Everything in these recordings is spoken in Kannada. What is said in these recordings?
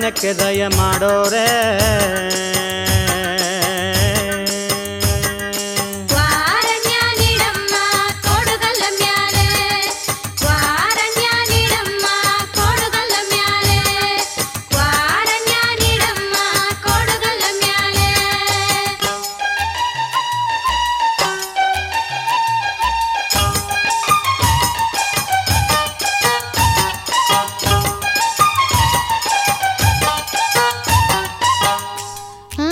ಪುಣ್ಯಕ್ಕೆ ದಯ ಮಾಡೋರೆ ವಾರಣ್ಯ ನೀಡಮ್ಮ ಕೊಡುಗಲ್ಲ ಮ್ಯಾಲೆ ವಾರಣ್ಯ ನೀಡಮ್ಮ ಕೊಡುಗಲ್ಲ ಮ್ಯಾಲೆ ವಾರಣ್ಯ ನೀಡಮ್ಮ ಕೊಡುಗಲ್ಲ ಮ್ಯಾಲೆ ಆ,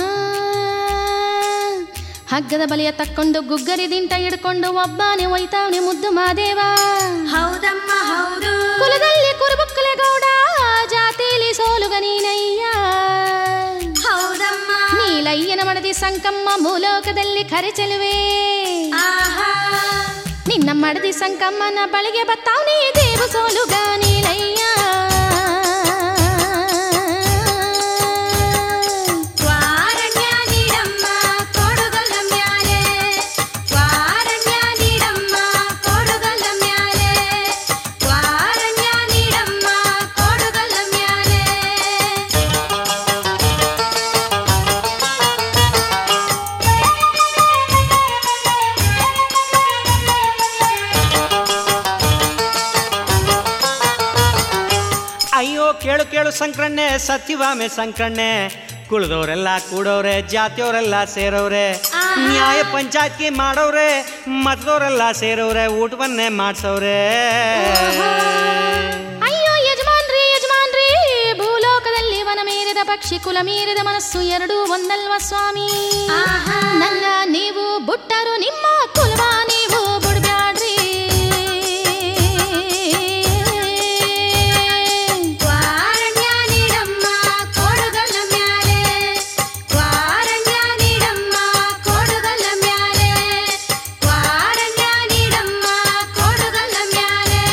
ಹಗ್ಗದ ಬಲಿಯ ತಕ್ಕೊಂಡು ಗುಗ್ಗರಿ ದಿಂಟ ಹಿಡ್ಕೊಂಡು ಒಬ್ಬನೇ ಒಯ್ತಾವನೆ ಮುದ್ದು ಮಾದೇವ ಹೌದಮ್ಮ ಹೌದು ಕುಲದಲ್ಲಿ ಕುರುಬುಕ್ಕಲೆ ಗೌಡ ಜಾತಿಲಿ ಸೋಲುಗ ನೀನಯ್ಯ ಹೌದಮ್ಮ ನೀಲಯ್ಯನ ಮಡದಿ ಸಂಕಮ್ಮ ಮೂಲೋಕದಲ್ಲಿ ಕರೆ ಚೆಲುವೆ ಆಹಾ ನಿನ್ನ ಮಡದಿ ಸಂಕಮ್ಮನ ಬಳಿಗೆ ಬತ್ತಾವನೆ ದೇವು ಸೋಲುಗ ನೀಲಯ್ಯ ವಾರಣ್ಯ ನೀಡಮ್ಮ ಕೊಡುಗಲ್ಲ ಮ್ಯಾಲೆ ವಾರಣ್ಯ ನೀಡಮ್ಮ ಕೊಡುಗಲ್ಲ ಮ್ಯಾಲೆ ವಾರಣ್ಯ ನೀಡಮ್ಮ ಕೊಡುಗಲ್ಲ ಮ್ಯಾಲೆ ಅಯ್ಯೋ ಕೇಳು ಕೇಳು ಸಂಕ್ರಣ್ಣೆ ಸತ್ಯವಾಮೆ ಸಂಕ್ರಣ್ಣೆ ಕುಳ್ದವ್ರೆಲ್ಲ ಕೂಡವ್ರೆ ಜಾತಿಯವರೆಲ್ಲ ಸೇರವ್ರೆ ನ್ಯಾಯ ಪಂಚಾಯತ್ಗೆ ಮಾಡವ್ರೆ ಮತದವ್ರೆಲ್ಲ ಸೇರವ್ರೆ ಊಟವನ್ನೇ ಮಾಡ್ಸವ್ರೆ ಅಯ್ಯೋ ಯಜಮಾನ್ರಿ ಯಜಮಾನ್ರಿ ಭೂಲೋಕದಲ್ಲಿ ವನ ಮೀರಿದ ಪಕ್ಷಿ ಕುಲ ಮೀರಿದ ಮನಸ್ಸು ಎರಡೂ ಒಂದಲ್ವ ಸ್ವಾಮಿ ಆಹಾ. ನನ್ನ ನೀವು ಬುಟ್ಟರು ನಿಮ್ಮ ಕುಲವ ನೀವು ಬುಡ್ಬ್ಯಾಡ್ರಿ ವಾರಣ್ಯ ನೀಡಮ್ಮ ಕೊಡುಗಲ್ಲ ಮ್ಯಾಲೆ ವಾರಣ್ಯ ನೀಡಮ್ಮ ಕೊಡುಗಲ್ಲ ಮ್ಯಾಲೆ ವಾರಣ್ಯ ನೀಡಮ್ಮ ಕೊಡುಗಲ್ಲ ಮ್ಯಾಲೆ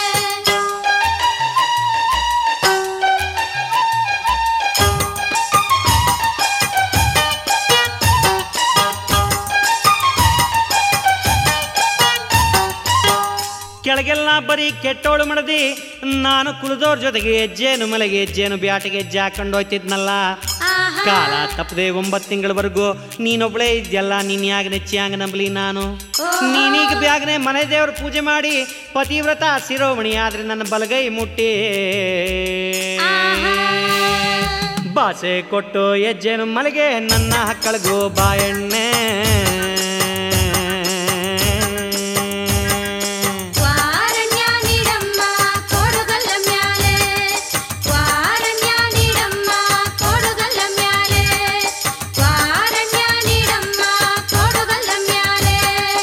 ಕೆಳಗೆಲ್ಲ ಬರೀ ಕೆಟ್ಟೋಳು ಮಡದಿ ನಾನು ಕುಳಿದವ್ರ ಜೊತೆಗೆ ಹೆಜ್ಜೇನು ಮಲೆಗೆ ಹೆಜ್ಜೇನು ಬ್ಯಾಟಿಗೆ ಹೆಜ್ಜೆ ಹಾಕೊಂಡೋಯ್ತಿದ್ನಲ್ಲ ಆಹಾ ಕಾಲ ತಪ್ಪದೆ ಒಂಬತ್ತು ತಿಂಗಳವರೆಗೂ ನೀನೊಬ್ಳೇ ಇದ್ಯಲ್ಲ ನೀನ್ ಯಾಗ ನೆಚ್ಚಿಯಾಂಗ ನಂಬಲಿ ನಾನು ನೀನೀಗ ಬ್ಯಾಗನೆ ಮನೆ ದೇವ್ರ ಪೂಜೆ ಮಾಡಿ ಪತಿವ್ರತ ಶಿರೋಮಣಿ ಆದ್ರೆ ನನ್ನ ಬಲಗೈ ಮುಟ್ಟಿ ಬಾಸೆ ಕೊಟ್ಟು ಹೆಜ್ಜೆನು ಮಲೆಗೆ ನನ್ನ ಹಕ್ಕಳಗೋ ಬಾಯಣ್ಣೆ ವಾರಣ್ಯ ನೀಡಮ್ಮ ಕೊಡುಗಲ್ಲ ಮ್ಯಾಲೆ ವಾರಣ್ಯ ನೀಡಮ್ಮ ಕೊಡುಗಲ್ಲ ಮ್ಯಾಲೆ ವಾರಣ್ಯ ನೀಡಮ್ಮ ಕೊಡುಗಲ್ಲ ಮ್ಯಾಲೆ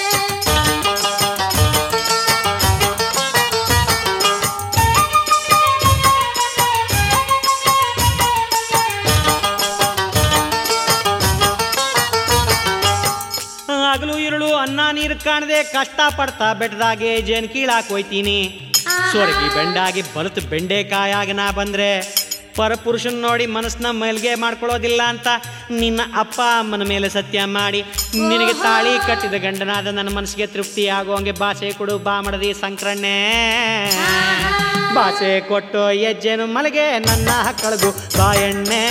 ಹಗಲು ಇರುಳು ಅನ್ನ ನೀರು ಕಾಣದೆ ಕಷ್ಟ ಪಡ್ತಾ ಬೆಟ್ಟದಾಗೆ ಜೇನ್ ಕೀಳಾಕ್ ಹೋಯ್ತೀನಿ ಸೊರಗಿ ಬೆಂಡಾಗಿ ಬಲತು ಬೆಂಡೆಕಾಯಾಗ ನಾ ಬಂದ್ರೆ ಪರಪುರುಷನ್ ನೋಡಿ ಮನಸ್ಸನ್ನ ಮೈಲ್ಗೆ ಮಾಡ್ಕೊಳ್ಳೋದಿಲ್ಲ ಅಂತ ನಿನ್ನ ಅಪ್ಪ ಅಮ್ಮನ ಮೇಲೆ ಸತ್ಯ ಮಾಡಿ ನಿನಗೆ ತಾಳಿ ಕಟ್ಟಿದ ಗಂಡನಾದ ನನ್ನ ಮನಸ್ಸಿಗೆ ತೃಪ್ತಿ ಆಗೋಂಗೆ ಭಾಷೆ ಕೊಡು ಬಾ ಮಾಡದಿ ಸಂಕ್ರಣ್ಣೆ ಭಾಷೆ ಕೊಟ್ಟು ಹೆಜ್ಜೆನು ಮಲಗೆ ನನ್ನ ಹಕ್ಕಳಗು ಬಾಯಣ್ಣೆ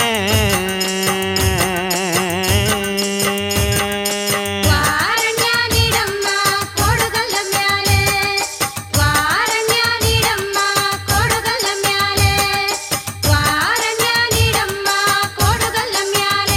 ವಾರಣ್ಯ ನೀಡಮ್ಮ ಕೊಡುಗಲ್ಲ ಮ್ಯಾಲೆ ವಾರಣ್ಯ ನೀಡಮ್ಮ ಕೊಡುಗಲ್ಲ ಮ್ಯಾಲೆ ವಾರಣ್ಯ ನೀಡಮ್ಮ ಕೊಡುಗಲ್ಲ ಮ್ಯಾಲೆ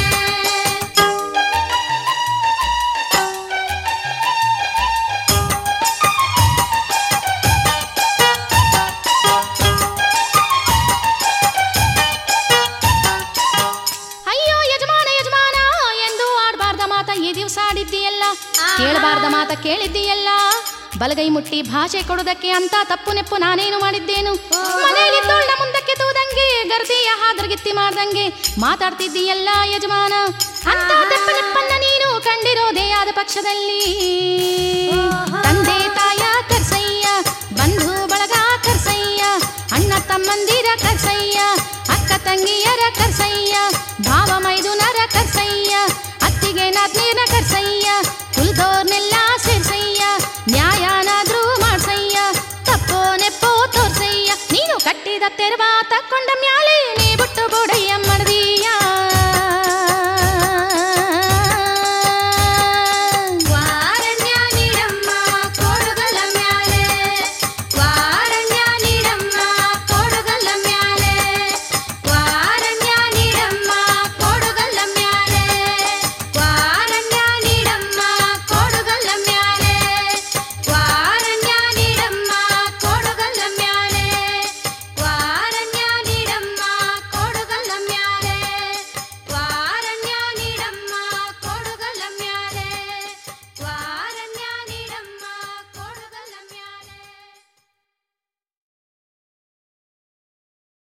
ಅಯ್ಯೋ ಯಜಮಾನ ಯಜಮಾನ ಎಂದು ಆಡ್ಬಾರ್ದ ಮಾತ ಈ ದಿವಸ ಆಡಿದ್ದೀಯಲ್ಲ ಕೇಳಬಾರ್ದ ಮಾತ ಕೇಳಿದ್ದೀಯಲ್ಲ ಬಲಗೈ ಮುಟ್ಟಿ ಭಾಷೆ ಕೊಡುದಕ್ಕೆ ಅಂತ ತಪ್ಪು ನೆಪ್ಪು ನಾನೇನು ಮಾಡಿದ್ದೇನು ಮನೆಯಲ್ಲಿದ್ದೋಳ್ನ ಮುಂದಕ್ಕೆ ತೂದಂಗೆ ಗರ್ದಿಯ ಹಾದ್ರಗಿತ್ತಿ ಮಾಡ್ದಂಗೆ ಮಾತಾಡ್ತಿದ್ದೀಯಲ್ಲ ಯಜಮಾನ ಅಂತ ತೆಪ್ಪ ನೆಪ್ಪನ್ನ ನೀನು ಕಂಡಿರೋದೇ ಆದ ಪಕ್ಷದಲ್ಲಿ ತಂದೆ ತಾಯ ಕರ್ಸಯ್ಯ ಬಂಧು ಬಳಗ ಕರ್ಸಯ್ಯ ಅಣ್ಣ ತಮ್ಮಂದಿರ ಕರ್ಸಯ್ಯ ಅಕ್ಕ ತಂಗಿಯರ ಕರ್ಸಯ್ಯ ಭಾವ ಮೈದುನರ ಕರ್ಸಯ್ಯ ಅತ್ತಿಗೆ ನಾದ್ನೀರ ಕರ್ಸಯ್ಯ ಕುಲ್ದೋರ್ನೆಲ್ಲ ಸೇರ್ಸಯ್ಯ ನ್ಯಾಯನಾದ್ರೂ ಮಾಡ್ಸಯ್ಯ ತಪ್ಪೋ ನೆಪ್ಪೋ ತೋರ್ಸಯ್ಯ ನೀನು ಕಟ್ಟಿದ ತೆರವ ತಕ್ಕ